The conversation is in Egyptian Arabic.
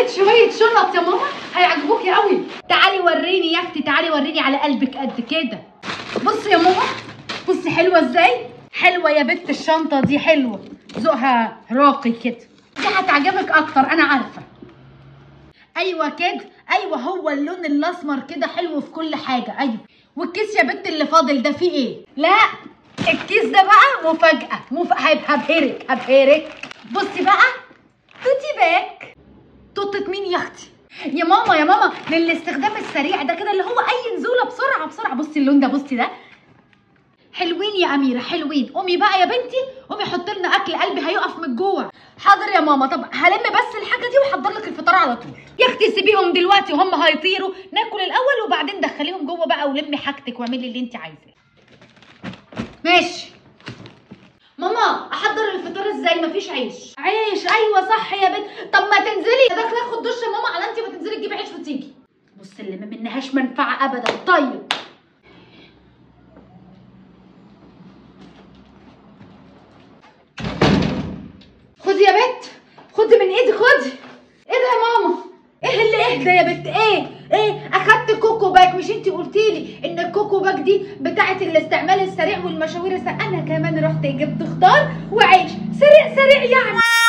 لقيت شويه شنط يا ماما هيعجبوكي قوي تعالي وريني يا اختي تعالي وريني على قلبك قد كده بصي يا ماما بصي حلوه ازاي حلوه يا بنت الشنطه دي حلوه ذوقها راقي كده دي هتعجبك اكتر انا عارفه ايوه كده ايوه هو اللون الاسمر كده حلو في كل حاجه ايوه والكيس يا بنت اللي فاضل ده فيه ايه لا الكيس ده بقى مفاجاه مف... هيبقى هبهرك هبهرك بصي بقى توتي باك توتة مين يا اختي يا ماما يا ماما للاستخدام السريع ده كده اللي هو اي نزوله بسرعه بسرعه بصي اللون ده بصي ده حلوين يا اميره حلوين قومي بقى يا بنتي قومي حطي لنا اكل قلبي هيقف من الجوع حاضر يا ماما طب هلم بس الحاجه دي واحضر لك الفطار على طول يا اختي سيبيهم دلوقتي وهم هيطيروا ناكل الاول وبعدين دخليهم جوه بقى ولمي حاجتك واعملي اللي انت عايزاه ماشي ماما احضر الفطار ازاي مفيش عيش عيش ايوه صح يا بنت طب ما تنزلي داخله اخد دش يا ماما على انت ما تنزلي تجيبي عيش وتيجي بص اللي ما منهاش منفعه ابدا طيب خدي يا بنت خدي من ايدي خدي ايه ده يا ماما ايه اللي اهدى يا بنت ايه ايه اخدت كوكو باك مش انتي قلتي لي ان الكوكو باك دي بتاعه الاستعمال السريع والمشاوير السريع انا كمان رحت جبت خضار وعيش سريع سريع يعني